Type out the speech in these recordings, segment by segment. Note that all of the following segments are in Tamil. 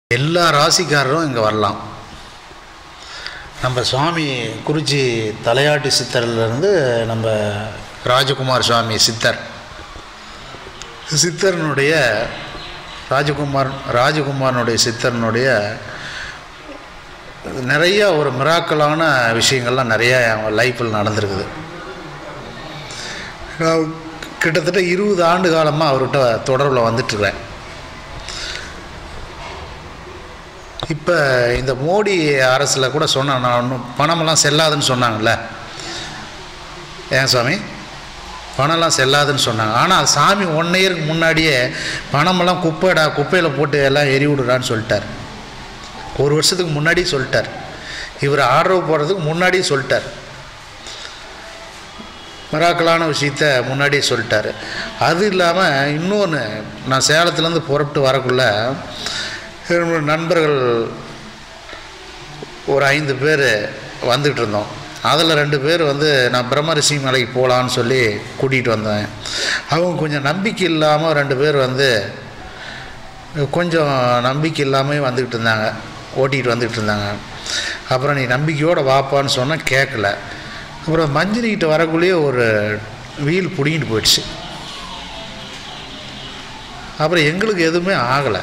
எல்லா ராசிக்காரரும் இங்கே வரலாம் நம்ம சுவாமி குறிச்சி தலையாட்டி சித்தர்லேருந்து நம்ம ராஜகுமார் சுவாமி சித்தர் சித்தரனுடைய ராஜகுமார் ராஜகுமாரனுடைய சித்தரனுடைய நிறைய ஒரு மிராக்கலான விஷயங்கள்லாம் நிறைய அவன் லைஃப்பில் நடந்திருக்குது நான் கிட்டத்தட்ட இருபது ஆண்டு காலமாக அவர்கிட்ட தொடர்பில் வந்துட்டுருக்கிறேன் இப்போ இந்த மோடி அரசில் கூட சொன்னேன் நான் ஒன்றும் பணமெல்லாம் செல்லாதுன்னு சொன்னாங்கல்ல ஏன் சுவாமி பணம்லாம் செல்லாதுன்னு சொன்னாங்க ஆனால் சாமி ஒன் இயருக்கு முன்னாடியே பணமெல்லாம் குப்பைடா குப்பையில் போட்டு எல்லாம் எரி விடுறான்னு சொல்லிட்டார் ஒரு வருஷத்துக்கு முன்னாடி சொல்லிட்டார் இவர் ஆர்டர் போடுறதுக்கு முன்னாடி சொல்லிட்டார் மிராக்கலான விஷயத்த முன்னாடியே சொல்லிட்டாரு அது இல்லாமல் இன்னொன்று நான் சேலத்துலேருந்து புறப்பட்டு வரக்குள்ள என்னோட நண்பர்கள் ஒரு ஐந்து பேர் வந்துக்கிட்டு இருந்தோம் அதில் ரெண்டு பேர் வந்து நான் பிரம்மரிஷி மலைக்கு போகலான்னு சொல்லி கூட்டிகிட்டு வந்தேன் அவங்க கொஞ்சம் நம்பிக்கை இல்லாமல் ரெண்டு பேர் வந்து கொஞ்சம் நம்பிக்கை இல்லாமல் வந்துக்கிட்டு இருந்தாங்க ஓட்டிகிட்டு வந்துக்கிட்டு இருந்தாங்க அப்புறம் நீ நம்பிக்கையோடு வாப்பான்னு சொன்னால் கேட்கல அப்புறம் மஞ்சினிக்கிட்ட வரக்குள்ளேயே ஒரு வீல் பிடிங்கிட்டு போயிடுச்சு அப்புறம் எங்களுக்கு எதுவுமே ஆகலை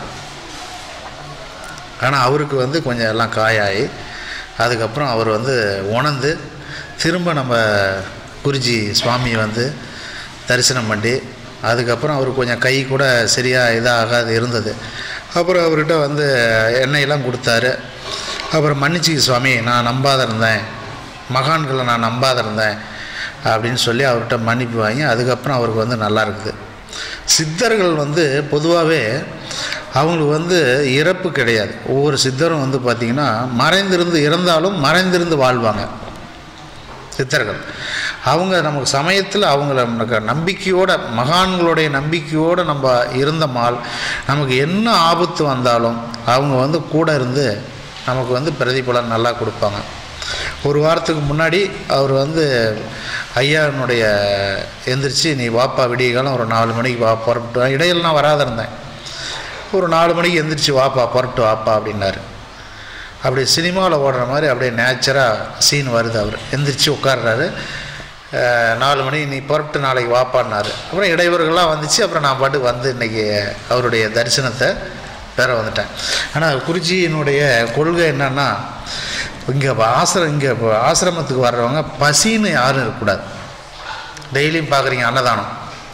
ஆனால் அவருக்கு வந்து கொஞ்சம் எல்லாம் காயாகி அதுக்கப்புறம் அவர் வந்து உணர்ந்து திரும்ப நம்ம குருஜி சுவாமியை வந்து தரிசனம் பண்ணி அதுக்கப்புறம் அவர் கொஞ்சம் கை கூட சரியாக இதாகாது இருந்தது அப்புறம் அவர்கிட்ட வந்து எண்ணெயெல்லாம் கொடுத்தாரு அப்புறம் மன்னிச்சிக்க சுவாமி நான் நம்பாத இருந்தேன் மகான்களை நான் நம்பாத இருந்தேன் அப்படின்னு சொல்லி அவர்கிட்ட மன்னிப்பு வாங்கி அதுக்கப்புறம் அவருக்கு வந்து நல்லா இருக்குது சித்தர்கள் வந்து பொதுவாகவே அவங்களுக்கு வந்து இறப்பு கிடையாது ஒவ்வொரு சித்தரும் வந்து பார்த்திங்கன்னா மறைந்திருந்து இறந்தாலும் மறைந்திருந்து வாழ்வாங்க சித்தர்கள் அவங்க நமக்கு சமயத்தில் அவங்கள நமக்கு நம்பிக்கையோட மகான்களுடைய நம்பிக்கையோடு நம்ம இருந்தமால் நமக்கு என்ன ஆபத்து வந்தாலும் அவங்க வந்து கூட இருந்து நமக்கு வந்து பிரதிபலன் நல்லா கொடுப்பாங்க ஒரு வாரத்துக்கு முன்னாடி அவர் வந்து ஐயானுடைய எந்திரிச்சு நீ வாப்பா விடிய காலம் ஒரு நாலு மணிக்கு வா புறப்பட்டு வா. இடையில நான் வராத இருந்தேன் ஒரு நாலு மணிக்கு எந்திரிச்சு வாப்பா புறப்பட்டு வாப்பா அப்படின்னாரு அப்படி சினிமாவில் ஓடுற மாதிரி அப்படியே நேச்சராக சீன் வருது அவர் எந்திரிச்சு உட்கார்றாரு அஹ், நாலு மணி நீ புறப்பட்டு நாளைக்கு வாப்பான்னாரு அப்புறம் இடையூறுகள்லாம் வந்துச்சு அப்புறம் நான் பாட்டுக்கு வந்து இன்றைக்கி அவருடைய தரிசனத்தை பெற வந்துட்டேன் ஆனால் குறிச்சியினுடைய கொள்கை என்னன்னா இங்கே ஆசிரம் இங்கே ஆசிரமத்துக்கு வர்றவங்க பசின்னு யாரும் இருக்கக்கூடாது டெய்லியும் பார்க்குறீங்க அன்னதானம்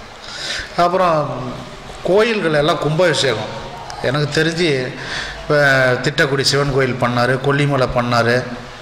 அப்புறம் கோயில்கள் எல்லாம் கும்பாபிஷேகம் எனக்கு தெரிஞ்சு இப்போ திட்டக்குடி சிவன் கோயில் பண்ணார் கொல்லிமலை பண்ணார்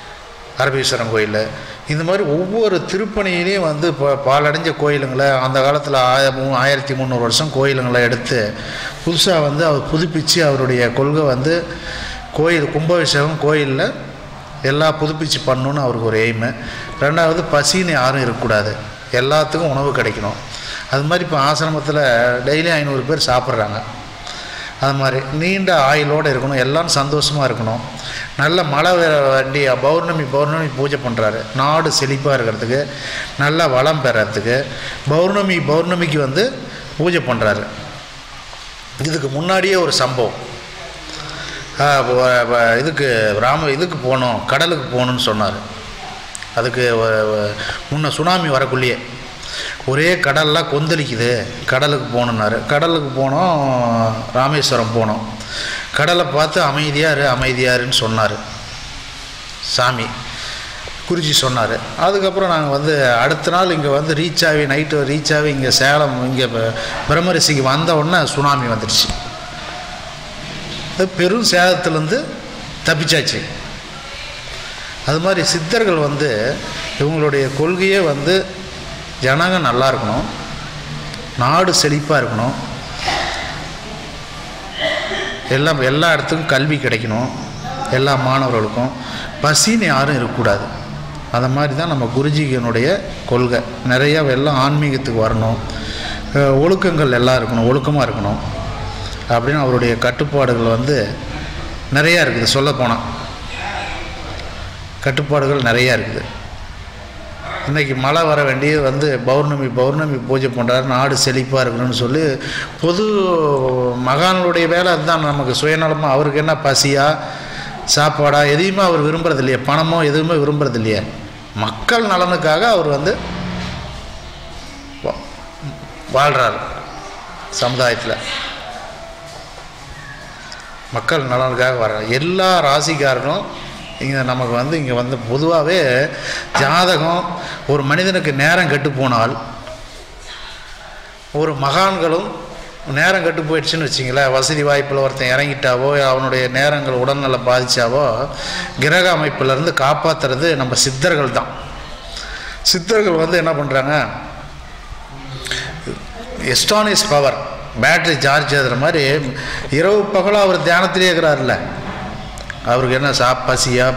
அரபீஸ்வரன் கோயில் இந்த மாதிரி ஒவ்வொரு திருப்பணியிலையும் வந்து இப்போ பாலடைஞ்ச கோயிலுங்களை அந்த காலத்தில் ஆய மூ ஆயிரத்தி முந்நூறு வருஷம் கோயிலுங்களை எடுத்து புதுசாக வந்து அவர் புதுப்பித்து அவருடைய கொள்கை வந்து கோயில் கும்பாபிஷேகம் கோயிலில் எல்லாம் புதுப்பிச்சு பண்ணணுன்னு அவருக்கு ஒரு எய்மு ரெண்டாவது பசின்னு யாரும் இருக்கக்கூடாது எல்லாத்துக்கும் உணவு கிடைக்கணும் அது மாதிரி இப்போ ஆசிரமத்தில் டெய்லி ஐநூறு பேர் சாப்பிட்றாங்க அது மாதிரி நீண்ட ஆயுளோடு இருக்கணும் எல்லாம் சந்தோஷமாக இருக்கணும் நல்ல மழை வர வண்டி பௌர்ணமி பௌர்ணமி பூஜை பண்ணுறாரு நாடு செழிப்பாக இருக்கிறதுக்கு நல்ல வளம் பெறறதுக்கு பௌர்ணமி பௌர்ணமிக்கு வந்து பூஜை பண்ணுறாரு இதுக்கு முன்னாடியே ஒரு சம்பவம் ஆஹ் வ- வ- இதுக்கு ராம இதுக்கு போகணும் கடலுக்கு போகணுன்னு சொன்னார் அதுக்கு வ- வ- முன்ன சுனாமி வரக்குள்ளேயே ஒரே கடல்லாம் கொந்தளிக்குது கடலுக்கு போகணுன்னாரு கடலுக்கு போனோம் ராமேஸ்வரம் போனோம் கடலை பார்த்து அமைதியாரு அமைதியாருன்னு சொன்னார் சாமி குறிச்சி சொன்னார் அதுக்கப்புறம் நாங்கள் வந்து அடுத்த நாள் இங்கே வந்து ரீச் ஆகி நைட்டு ரீச் ஆகி இங்கே சேலம் இங்கே பிரம்மரிசிக்கு வந்த உடனே சுனாமி வந்துடுச்சு அது பெரும் சேதத்துலேருந்து தப்பிச்சாச்சு அது மாதிரி சித்தர்கள் வந்து இவங்களுடைய கொள்கையே வந்து ஜனங்க நல்லா இருக்கணும் நாடு செழிப்பாக இருக்கணும் எல்லாம் எல்லா இடத்துக்கும் கல்வி கிடைக்கணும் எல்லா மாணவர்களுக்கும் பசின்னு யாரும் இருக்கக்கூடாது அந்த மாதிரி தான் நம்ம குருஜிகனுடைய கொள்கை நிறையா எல்லாம் ஆன்மீகத்துக்கு வரணும் அஹ் ஒழுக்கங்கள் எல்லாம் இருக்கணும் ஒழுக்கமாக இருக்கணும் அப்படின்னு அவருடைய கட்டுப்பாடுகள் வந்து நிறையா இருக்குது சொல்லப்போனால் கட்டுப்பாடுகள் நிறையா இருக்குது இன்னைக்கு மழை வர வேண்டியது வந்து பௌர்ணமி பௌர்ணமி பூஜை பண்ணுறாரு நாடு செழிப்பாக இருக்கணும்னு சொல்லி பொது மகான்களுடைய வேலை அதுதான் நமக்கு சுயநலமாக அவருக்கு என்ன பசியா சாப்பாடா எதையுமே அவர் விரும்புறது இல்லையே பணமோ எதுவுமே விரும்புறது இல்லையே மக்கள் நலனுக்காக அவர் வந்து வா- வாழ்கிறார் சமுதாயத்தில் மக்கள் நலனுக்காக வர்றார் எல்லா ராசிக்காரரும் இங்கே நமக்கு வந்து இங்கே வந்து பொதுவாகவே ஜாதகம் ஒரு மனிதனுக்கு நேரம் கெட்டு போனால் ஒரு மகான்களும் நேரம் கெட்டு போயிடுச்சுன்னு வச்சிங்களேன் வசதி வாய்ப்பில் ஒருத்தன் இறங்கிட்டாவோ அவனுடைய நேரங்கள் உடல்நல பாதிச்சாவோ கிரக அமைப்பிலேருந்து காப்பாற்றுறது நம்ம சித்தர்கள் தான் சித்தர்கள் வந்து என்ன பண்ணுறாங்க எஸ்டானிஸ் பவர் பேட்டரி சார்ஜ் ஆகுற மாதிரி இரவு பகலாக அவர் தியானத்திலே இருக்கிறார்ல அவருக்கு என்ன சா பசியா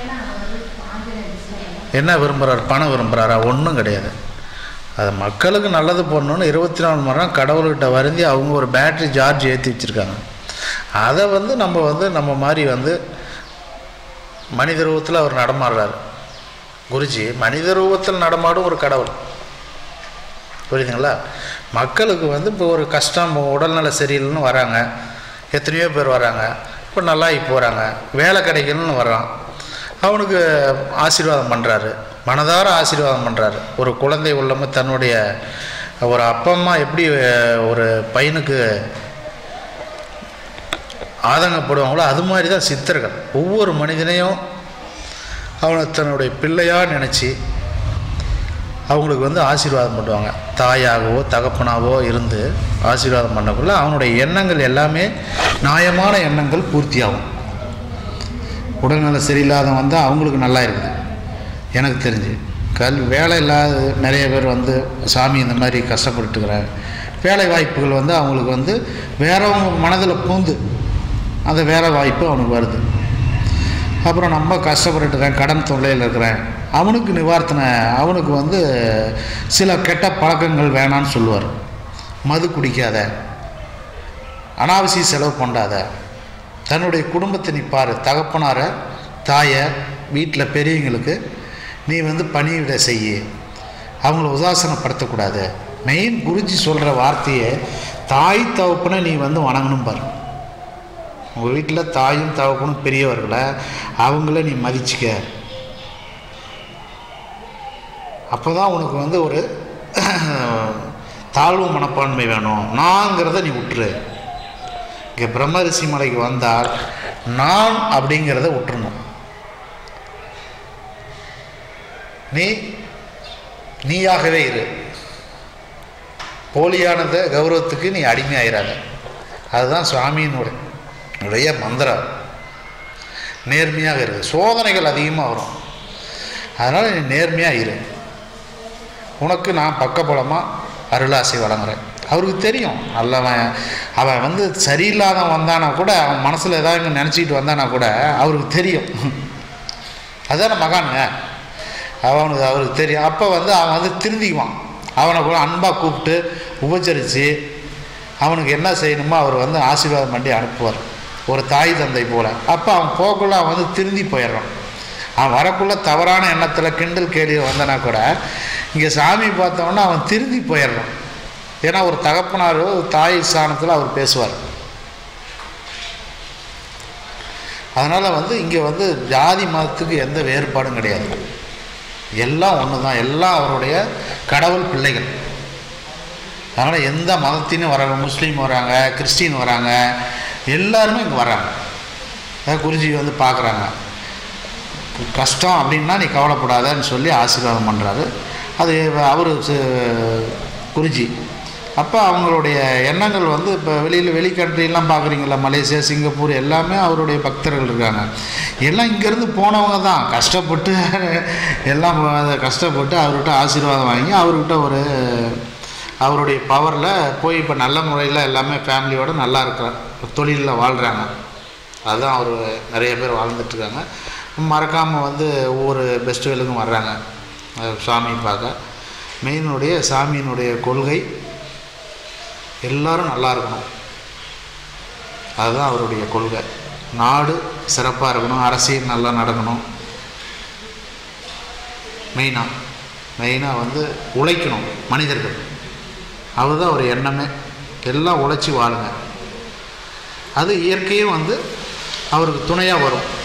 என்ன விரும்புகிறார் பணம் விரும்புகிறாரா ஒன்றும் கிடையாது அது மக்களுக்கு நல்லது பண்ணணும்னு இருபத்தி நாலு மணி நேரம் கடவுள்கிட்ட வருந்தி அவங்க ஒரு பேட்டரி சார்ஜ் ஏற்றி வச்சுருக்காங்க அதை வந்து நம்ம வந்து நம்ம மாதிரி வந்து மனித ரூபத்தில் அவர் நடமாடுறாரு குருஜி மனித ரூபத்தில் நடமாடும் ஒரு கடவுள் புரியுதுங்களா மக்களுக்கு வந்து இப்போ ஒரு கஷ்டம் உடல்நல சரியில்லைன்னு வராங்க எத்தனையோ பேர் வராங்க இப்போ நல்லாகி போகிறாங்க வேலை கிடைக்கணும்னு வர்றான் அவனுக்கு ஆசீர்வாதம் பண்ணுறாரு மனதார ஆசீர்வாதம் பண்ணுறாரு ஒரு குழந்தை உள்ளம தன்னுடைய ஒரு அப்பா அம்மா எப்படி அஹ், ஒரு பையனுக்கு ஆதங்கப்படுவாங்களோ அது மாதிரி தான் சித்தர்கள் ஒவ்வொரு மனிதனையும் அவனை தன்னுடைய பிள்ளையாக நினச்சி அவங்களுக்கு வந்து ஆசீர்வாதம் பண்ணுவாங்க தாயாகவோ தகப்பனாவோ இருந்து ஆசீர்வாதம் பண்ணக்குள்ள அவனுடைய எண்ணங்கள் எல்லாமே நியாயமான எண்ணங்கள் பூர்த்தியாகும் உடல்நல சரியில்லாதவன் வந்தால் அவங்களுக்கு நல்லா இருக்குது எனக்கு தெரிஞ்சு கல் வேலை இல்லாத நிறைய பேர் வந்து சாமி இந்த மாதிரி கஷ்டப்பட்டுக்கிறாங்க வேலை வாய்ப்புகள் வந்து அவங்களுக்கு வந்து வேறவங்க மனதில் பூந்து அந்த வேலை வாய்ப்பு அவனுக்கு வருது அப்புறம் நம்ம கஷ்டப்பட்டுருக்கேன் கடன் தொல்லையில் இருக்கிறேன் அவனுக்கு நிவார்த்தனை அவனுக்கு வந்து சில கெட்ட பழக்கங்கள் வேணான்னு சொல்லுவார் மது குடிக்காத அனாவசிய செலவு பண்ணாத தன்னுடைய குடும்பத்தை நீ பாரு தகப்பனார தாயை வீட்டில் பெரியவங்களுக்கு நீ வந்து பணிவிட செய்ய அவங்கள உதாசனப்படுத்தக்கூடாது மெயின் குருஜி சொல்கிற வார்த்தையை தாய் தகப்பனை நீ வந்து வணங்கணும் பாரு உங்கள் வீட்டில் தாயும் தகப்பனும் பெரியவர்களை அவங்கள நீ மதிச்சுக்க அப்போ தான் உனக்கு வந்து ஒரு தாழ்வு மனப்பான்மை வேணும் நான்ங்கிறத நீ விட்டுரு இங்கே பிரம்மரிஷி மலைக்கு வந்தால் நான் அப்படிங்கிறத விட்டுறணும் நீ நீயாகவே இரு போலியானத கௌரவத்துக்கு நீ அடிமையாயிராத அதுதான் சுவாமியினுடைய உடைய மந்திரம் நேர்மையாக இரு சோதனைகள் அதிகமாக வரும் அதனால் நீ நேர்மையாக இரு உனக்கு நான் பக்கபலமாக அருளாசை வழங்குறேன் அவருக்கு தெரியும் நல்லவன் அவன் வந்து சரியில்லாதவன் வந்தானா கூட அவன் மனசில் ஏதாவது நினச்சிக்கிட்டு வந்தானா கூட அவருக்கு தெரியும் அதுதானே மகானுங்க அவனுக்கு அவருக்கு தெரியும் அப்போ வந்து அவன் வந்து திருந்திக்குவான் அவனை கூட அன்பாக கூப்பிட்டு உபச்சரித்து அவனுக்கு என்ன செய்யணுமோ அவர் வந்து ஆசீர்வாதம் பண்ணி அனுப்புவார் ஒரு தாய் தந்தை போல் அப்போ அவன் போக்குள்ள அவன் வந்து திருந்தி போயிடுறான் அவன் வரக்குள்ள தவறான எண்ணத்தில் கிண்டல் கேள்வி வந்தனா கூட இங்கே சாமி பார்த்தோன்னா அவன் திருந்தி போயிடுறான் ஏன்னா ஒரு தகப்பனார் ஒரு தாய் ஸ்தானத்தில் அவர் பேசுவார் அதனால் வந்து இங்கே வந்து ஜாதி மதத்துக்கு எந்த வேறுபாடும் கிடையாது எல்லாம் ஒன்று தான் எல்லாம் அவருடைய கடவுள் பிள்ளைகள் அதனால் எந்த மதத்தினும் வராங்க முஸ்லீம் வராங்க கிறிஸ்டின் வராங்க எல்லாருமே இங்கே வராங்க அதாவது குருஜி வந்து பார்க்குறாங்க கஷ்டம் அப்படின்னா நீ கவலைப்படாதன்னு சொல்லி ஆசீர்வாதம் பண்ணுறாரு அது அவர் குருஜி அப்போ அவங்களுடைய எண்ணங்கள் வந்து இப்போ வெளியில் வெளி கண்ட்ரிலாம் பார்க்குறீங்களா மலேசியா சிங்கப்பூர் எல்லாமே அவருடைய பக்தர்கள் இருக்காங்க எல்லாம் இங்கேருந்து போனவங்க தான் கஷ்டப்பட்டு எல்லாம் கஷ்டப்பட்டு அவர்கிட்ட ஆசீர்வாதம் வாங்கி அவர்கிட்ட ஒரு அவருடைய பவரில் போய் இப்போ நல்ல முறையில் எல்லாமே ஃபேமிலியோடு நல்லா இருக்கிறார் தொழிலில் வாழ்கிறாங்க அதுதான் அவர் நிறைய பேர் வாழ்ந்துட்டுருக்காங்க மறக்காமல் வந்து ஒவ்வொரு ஃபெஸ்டிவலுக்கும் வர்றாங்க அஹ் சாமி பார்க்க மெயினுடைய சாமியினுடைய கொள்கை எல்லாரும் நல்லா இருக்கணும் அதுதான் அவருடைய கொள்கை நாடு சிறப்பாக இருக்கணும் அரசியல் நல்லா நடக்கணும் மெயினாக மெயினாக வந்து உழைக்கணும் மனிதர்கள் அதுதான் ஒரு எண்ணமே எல்லாம் உழைச்சி வாழுங்க அது இயற்கையும் வந்து அவருக்கு துணையாக வரும்